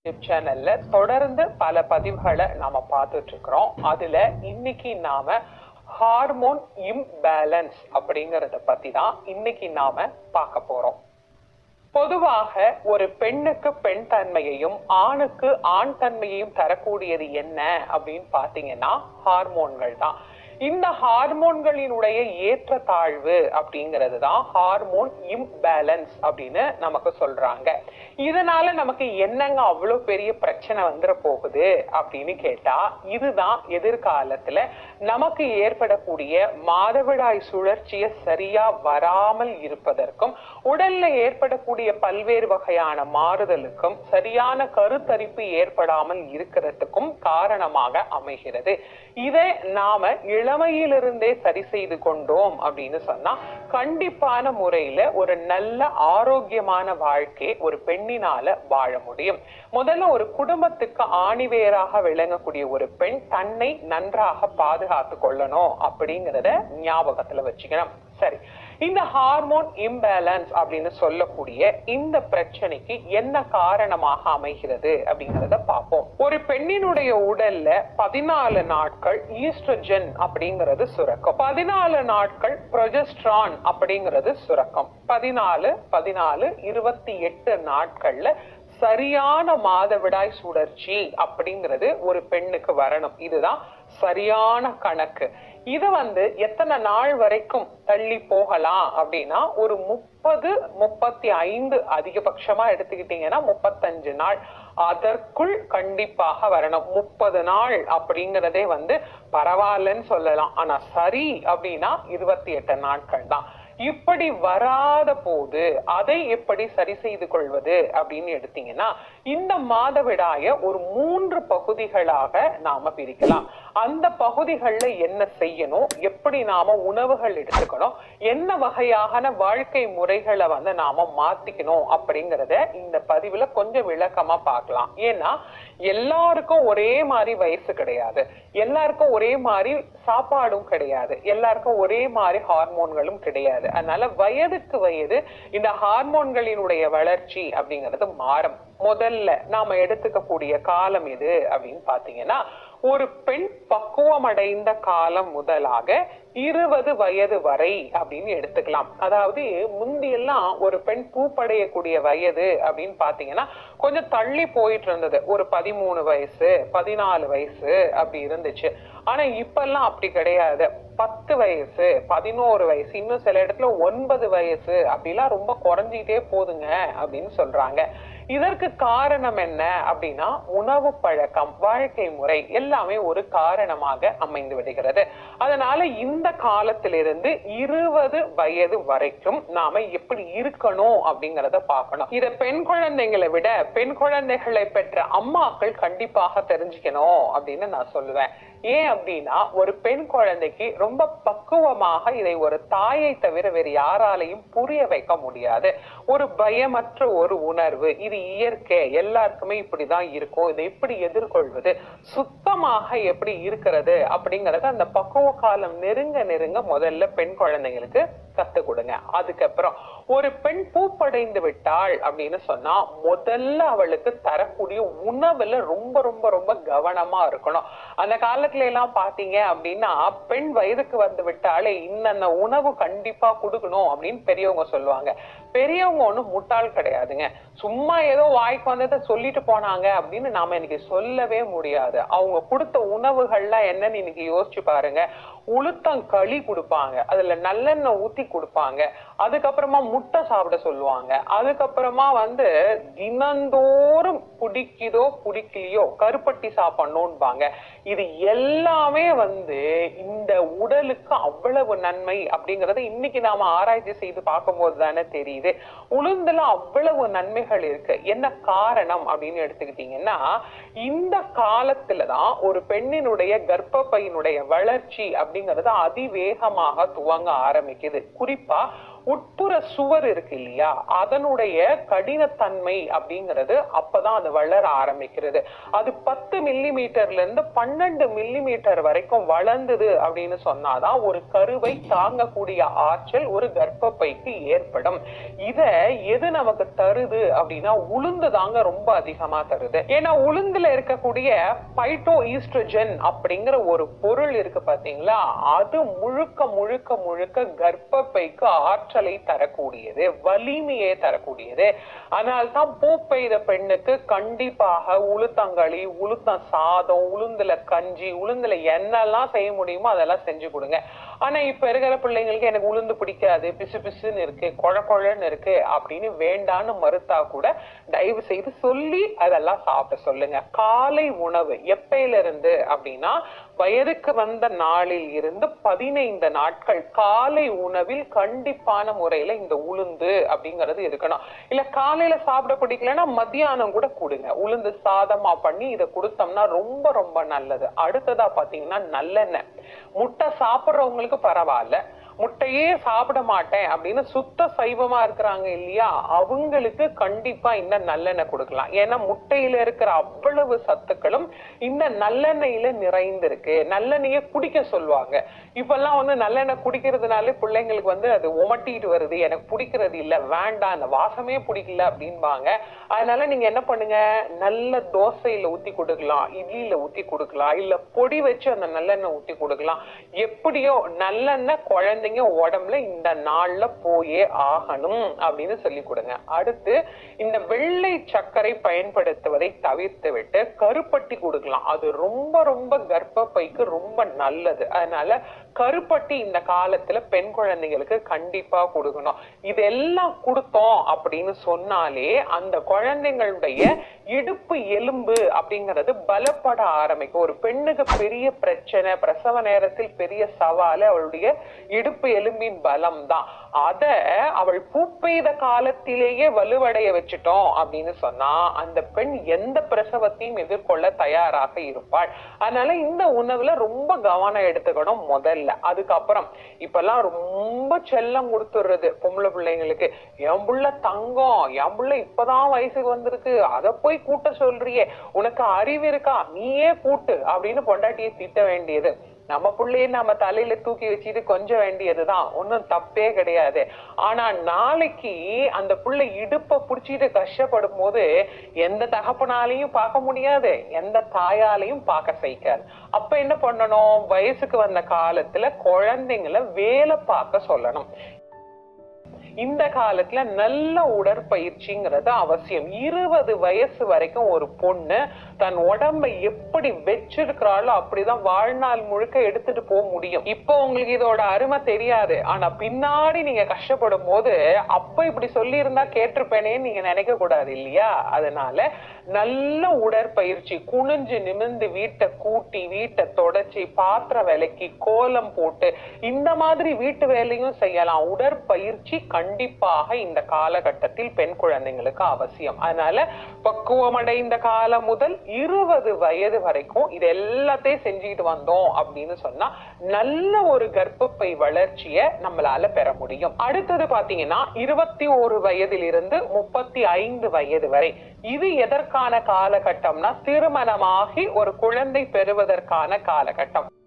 YouTube சேனல்ல தொடர்ந்து பல பதிவுகளை நாம பார்த்துட்டு இருக்கிறோம் அதுல இன்னைக்கு நாம ஹார்மோன் இம்பேலன்ஸ் அப்படிங்கறத பத்தி தான் இன்னைக்கு நாம பார்க்க போறோம் பொதுவாக ஒரு பெண்ணுக்கு பெண் தன்மையையும் ஆணுக்கு ஆண் தன்மையையும் தரக்கூடியது என்ன அப்படின்னு பாத்தீங்கன்னா ஹார்மோன்கள் தான் இந்த ஹார்மோன்களினுடைய ஏற்ற தாழ்வு அப்படிங்கிறது தான் ஹார்மோன் இம்பேலன்ஸ் அப்படின்னு நமக்கு சொல்றாங்க இதனால நமக்கு என்னங்க அவ்வளவு பெரிய பிரச்சனை வந்துட போகுது அப்படின்னு கேட்டா இதுதான் எதிர்காலத்துல நமக்கு ஏற்படக்கூடிய மாதவிடாய் சுழற்சியை சரியா வராமல் இருப்பதற்கும் உடல்ல ஏற்படக்கூடிய பல்வேறு வகையான மாறுதலுக்கும் சரியான கருத்தரிப்பு ஏற்படாமல் இருக்கிறதுக்கும் காரணமாக அமைகிறது இதை நாம இளமையிலிருந்தே சரி செய்து கொண்டோம் அப்படின்னு சொன்னா கண்டிப்பான முறையில ஒரு நல்ல ஆரோக்கியமான வாழ்க்கை ஒரு பெண்ணினால வாழ முடியும் முதல்ல ஒரு குடும்பத்துக்கு ஆணிவேராக விளங்கக்கூடிய ஒரு பெண் தன்னை நன்றாக பாதுகாத்து கொள்ளணும் அப்படிங்கறத ஞாபகத்துல வச்சுக்கணும் சரி இந்த ஹார்மோன் இம்பேலன்ஸ் அப்படின்னு சொல்லக்கூடிய இந்த பிரச்சனைக்கு என்ன காரணமாக அமைகிறது அப்படிங்கறத பார்ப்போம் ஒரு பெண்ணினுடைய உடல்ல பதினாலு நாட்கள் ஈஸ்ட்ரஜன் அப்படிங்கிறது சுரக்கும் பதினாலு நாட்கள் ப்ரொஜெஸ்ட்ரான் அப்படிங்கிறது சுரக்கும் பதினாலு பதினாலு இருபத்தி எட்டு நாட்கள்ல சரியான மாதவிடாய் சுழற்சி அப்படிங்கிறது ஒரு பெண்ணுக்கு வரணும் இதுதான் சரியான கணக்கு இது வந்து எத்தனை நாள் வரைக்கும் தள்ளி போகலாம் அப்படின்னா ஒரு முப்பது முப்பத்தி ஐந்து அதிகபட்சமா எடுத்துக்கிட்டீங்கன்னா முப்பத்தஞ்சு நாள் அதற்குள் கண்டிப்பாக வரணும் முப்பது நாள் அப்படிங்கிறதே வந்து பரவாயில்லன்னு சொல்லலாம் ஆனா சரி அப்படின்னா இருபத்தி எட்டு நாட்கள் தான் இப்படி வராத போது அதை எப்படி சரி செய்து கொள்வது அப்படின்னு எடுத்தீங்கன்னா இந்த மாதவிடாய ஒரு மூன்று பகுதிகளாக நாம பிரிக்கலாம் அந்த பகுதிகள்ல என்ன செய்யணும் எப்படி நாம உணவுகள் எடுத்துக்கணும் என்ன வகையான வாழ்க்கை முறைகளை வந்து நாம மாத்திக்கணும் அப்படிங்கறத இந்த பதிவுல கொஞ்சம் விளக்கமா பார்க்கலாம் ஏன்னா எல்லாருக்கும் ஒரே மாதிரி வயசு கிடையாது எல்லாருக்கும் ஒரே மாதிரி சாப்பாடும் கிடையாது எல்லாருக்கும் ஒரே மாதிரி ஹார்மோன்களும் கிடையாது அதனால வயதுக்கு வயது இந்த ஹார்மோன்களினுடைய வளர்ச்சி அப்படிங்கிறது மாறும் முதல்ல நாம எடுத்துக்கக்கூடிய காலம் எது அப்படின்னு பாத்தீங்கன்னா ஒரு பெண் பக்குவம் அடைந்த காலம் முதலாக இருபது வயது வரை அப்படின்னு எடுத்துக்கலாம் அதாவது முந்தியெல்லாம் ஒரு பெண் பூப்படையக்கூடிய வயது அப்படின்னு பாத்தீங்கன்னா கொஞ்சம் தள்ளி போயிட்டு இருந்தது ஒரு பதிமூணு வயசு பதினாலு வயசு அப்படி இருந்துச்சு ஆனா இப்பெல்லாம் அப்படி கிடையாது பத்து வயசு பதினோரு வயசு இன்னும் சில இடத்துல ஒன்பது வயசு அப்படிலாம் ரொம்ப குறைஞ்சிட்டே போதுங்க அப்படின்னு சொல்றாங்க இதற்கு காரணம் என்ன அப்படின்னா உணவு பழக்கம் வாழ்க்கை முறை எல்லாமே ஒரு காரணமாக அமைந்து விடுகிறது அதனால இந்த காலத்திலிருந்து இருபது வயது வரைக்கும் நாம எப்படி இருக்கணும் அப்படிங்கறத பார்க்கணும் இத பெண் குழந்தைங்களை விட பெண் குழந்தைகளை பெற்ற அம்மாக்கள் கண்டிப்பாக தெரிஞ்சுக்கணும் அப்படின்னு நான் சொல்லுவேன் ஏன் அப்படின்னா ஒரு பெண் குழந்தைக்கு ரொம்ப பக்குவமாக இதை ஒரு தாயை தவிர வேறு யாராலையும் புரிய வைக்க முடியாது ஒரு பயமற்ற ஒரு உணர்வு இது இயற்கை எல்லாருக்குமே இப்படிதான் இருக்கும் இதை எப்படி எதிர்கொள்வது சுத்தமாக எப்படி இருக்கிறது அப்படிங்கறது அந்த பக்குவ காலம் நெருங்க நெருங்க முதல்ல பெண் குழந்தைங்களுக்கு கத்து கொடுங்க அதுக்கப்புறம் ஒரு பெண் பூப்படைந்து விட்டாள் அப்படின்னு சொன்னா முதல்ல அவளுக்கு தரக்கூடிய உணவுல ரொம்ப ரொம்ப ரொம்ப கவனமா இருக்கணும் அந்த காலத்துல எல்லாம் பாத்தீங்க அப்படின்னா பெண் வயதுக்கு வந்து விட்டாலே இன்னென்ன உணவு கண்டிப்பா கொடுக்கணும் அப்படின்னு பெரியவங்க சொல்லுவாங்க பெரியவங்க ஒண்ணும் முட்டாள் கிடையாதுங்க சும்மா ஏதோ வாய்க்கு வந்ததை சொல்லிட்டு போனாங்க அப்படின்னு நாம இன்னைக்கு சொல்லவே முடியாது அவங்க கொடுத்த உணவுகள்லாம் என்னன்னு இன்னைக்கு யோசிச்சு பாருங்க உளுத்தம் களி கொடுப்பாங்க அதுல நல்லெண்ணெய் ஊத்தி கொடுப்பாங்க அதுக்கப்புறமா முட்டை சாப்பிட சொல்லுவாங்க அதுக்கப்புறமா வந்து தினந்தோறும் பிடிக்குதோ பிடிக்கலையோ கருப்பட்டி சாப்பிடணும்பாங்க இது எல்லாமே வந்து இந்த உடலுக்கு அவ்வளவு நன்மை அப்படிங்கறத இன்னைக்கு நாம ஆராய்ச்சி செய்து பார்க்கும்போது தானே தெரியுது உளுந்துல அவ்வளவு நன்மைகள் இருக்கு என்ன காரணம் அப்படின்னு எடுத்துக்கிட்டீங்கன்னா இந்த காலத்துலதான் ஒரு பெண்ணினுடைய கர்ப்பப்பையினுடைய வளர்ச்சி அப்படிங்கறது அதிவேகமாக துவங்க ஆரம்பிக்குது குறிப்பா உட்புற சுவர் இருக்கு இல்லையா அதனுடைய கடினத்தன்மை அப்படிங்கிறது அப்பதான் அது வளர ஆரம்பிக்கிறது அது பத்து மில்லி மீட்டர்ல இருந்து பன்னெண்டு மில்லி மீட்டர் வரைக்கும் வளர்ந்தது அப்படின்னு சொன்னாதான் ஒரு கருவை தாங்கக்கூடிய ஆற்றல் ஒரு கர்ப்பப்பைக்கு ஏற்படும் இத எது நமக்கு தருது அப்படின்னா உளுந்து தாங்க ரொம்ப அதிகமா தருது ஏன்னா உளுந்துல இருக்கக்கூடிய பைட்டோ ஈஸ்ட்ரஜன் அப்படிங்கிற ஒரு பொருள் இருக்கு பாத்தீங்களா அது முழுக்க முழுக்க முழுக்க கர்ப்பப்பைக்கு ஆற்றலை தரக்கூடியது வலிமையை தரக்கூடியது அதனால தான் பூ பெய்த பெண்ணுக்கு கண்டிப்பாக உளுத்தங்களி உளுத்தம் சாதம் உளுந்துல கஞ்சி உளுந்துல என்னெல்லாம் செய்ய முடியுமோ அதெல்லாம் செஞ்சு கொடுங்க ஆனா இப்ப இருக்கிற பிள்ளைங்களுக்கு எனக்கு உளுந்து பிடிக்காது பிசு பிசுன்னு இருக்கு கொழ கொழன்னு இருக்கு அப்படின்னு வேண்டான்னு மறுத்தா கூட தயவு செய்து சொல்லி அதெல்லாம் சாப்பிட சொல்லுங்க காலை உணவு எப்பையில இருந்து அப்படின்னா வயதுக்கு வந்த நாளில் இருந்து பதினைந்து நாட்கள் காலை உணவில் கண்டிப்பான முறையில இந்த உளுந்து அப்படிங்கிறது இருக்கணும் இல்ல காலையில சாப்பிட பிடிக்கலன்னா மத்தியானம் கூட கொடுங்க உளுந்து சாதமா பண்ணி இதை கொடுத்தோம்னா ரொம்ப ரொம்ப நல்லது அடுத்ததா பாத்தீங்கன்னா நல்லெண்ணெய் முட்டை சாப்பிடுறவங்களுக்கு பரவாயில்ல முட்டையே சாப்பிட மாட்டேன் அப்படின்னு சுத்த சைவமா இருக்கிறாங்க இல்லையா அவங்களுக்கு கண்டிப்பா இந்த நல்லெண்ணெய் கொடுக்கலாம் ஏன்னா முட்டையில இருக்கிற அவ்வளவு சத்துக்களும் இந்த நல்லெண்ணெயில நிறைந்திருக்கு நல்லெண்ணெயை குடிக்க சொல்லுவாங்க இப்பெல்லாம் வந்து நல்லெண்ணெய் குடிக்கிறதுனால பிள்ளைங்களுக்கு வந்து அது உமட்டிட்டு வருது எனக்கு பிடிக்கிறது இல்ல வேண்டாம் அந்த வாசமே பிடிக்கல அப்படின்பாங்க அதனால நீங்க என்ன பண்ணுங்க நல்ல தோசையில ஊத்தி கொடுக்கலாம் இட்லியில ஊத்தி கொடுக்கலாம் இல்ல பொடி வச்சு அந்த நல்லெண்ணெய் ஊத்தி கொடுக்கலாம் எப்படியோ நல்லெண்ணெய் குழந்தைங்க உடம்புல இந்த நாள்ல போயே ஆகணும் அப்படின்னு சொல்லி கொடுங்க அடுத்து இந்த வெள்ளை சர்க்கரை பயன்படுத்துவதை தவிர்த்து விட்டு கருப்பட்டி கொடுக்கலாம் அது ரொம்ப ரொம்ப கர்ப்பப்பைக்கு ரொம்ப நல்லது அதனால கருப்பட்டி இந்த காலத்துல பெண் குழந்தைங்களுக்கு கண்டிப்பா கொடுக்கணும் இதெல்லாம் கொடுத்தோம் அப்படின்னு சொன்னாலே அந்த குழந்தைங்களுடைய இடுப்பு எலும்பு அப்படிங்கிறது பலப்பட ஆரம்பிக்கும் ஒரு பெண்ணுக்கு பெரிய பிரச்சனை பிரசவ நேரத்தில் பெரிய சவால் அவளுடைய இடுப்பு எலும்பின் பலம் தான் அத அவள் பூப்பெய்த காலத்திலேயே வலுவடைய வச்சுட்டோம் அப்படின்னு சொன்னா அந்த பெண் எந்த பிரசவத்தையும் எதிர்கொள்ள தயாராக இருப்பாள் அதனால இந்த உணவுல ரொம்ப கவனம் எடுத்துக்கணும் முதல்ல அதுக்கப்புறம் இப்பெல்லாம் ரொம்ப செல்லம் கொடுத்துடுறது பொம்பளை பிள்ளைங்களுக்கு என் புள்ள தங்கம் என் புள்ள இப்பதான் வயசுக்கு வந்திருக்கு அத போய் கூட்ட சொல்றியே உனக்கு அறிவு இருக்கா நீயே கூட்டு அப்படின்னு பொண்டாட்டியை திட்ட வேண்டியது நம்ம புள்ளைய நம்ம தலையில தூக்கி வச்சுட்டு கொஞ்சம் வேண்டியதுதான் ஒன்னும் தப்பே கிடையாது ஆனா நாளைக்கு அந்த புள்ள இடுப்ப புடிச்சிட்டு கஷ்டப்படும் போது எந்த தகப்பனாலையும் பார்க்க முடியாது எந்த தாயாலையும் பார்க்க சைக்காது அப்ப என்ன பண்ணணும் வயசுக்கு வந்த காலத்துல குழந்தைங்களை வேலை பார்க்க சொல்லணும் இந்த காலத்துல நல்ல உடற்பயிற்சிங்கிறது அவசியம் இருபது வயசு வரைக்கும் ஒரு பொண்ணு தன் உடம்பை எப்படி வச்சிருக்கிறாளோ அப்படிதான் வாழ்நாள் முழுக்க எடுத்துட்டு போக முடியும் இப்போ உங்களுக்கு இதோட அருமை தெரியாது ஆனா பின்னாடி நீங்க கஷ்டப்படும் போது அப்ப இப்படி சொல்லி இருந்தா கேட்டிருப்பேனேன்னு நீங்க நினைக்க கூடாது இல்லையா அதனால நல்ல உடற்பயிற்சி குனிஞ்சு நிமிந்து வீட்டை கூட்டி வீட்டை தொடச்சி பாத்திர விலைக்கு கோலம் போட்டு இந்த மாதிரி வீட்டு வேலையும் செய்யலாம் உடற்பயிற்சி கண்டிப்பாக இந்த காலகட்டத்தில் பெண் குழந்தைங்களுக்கு அவசியம் அதனால பக்குவமடைந்த காலம் முதல் இருபது வயது வரைக்கும் இது எல்லாத்தையும் செஞ்சுட்டு வந்தோம் அப்படின்னு சொன்னா நல்ல ஒரு கர்ப்பப்பை வளர்ச்சியை நம்மளால பெற முடியும் அடுத்தது பாத்தீங்கன்னா இருபத்தி ஒரு வயதிலிருந்து முப்பத்தி ஐந்து வயது வரை இது எதற்கான காலகட்டம்னா திருமணமாகி ஒரு குழந்தை பெறுவதற்கான காலகட்டம்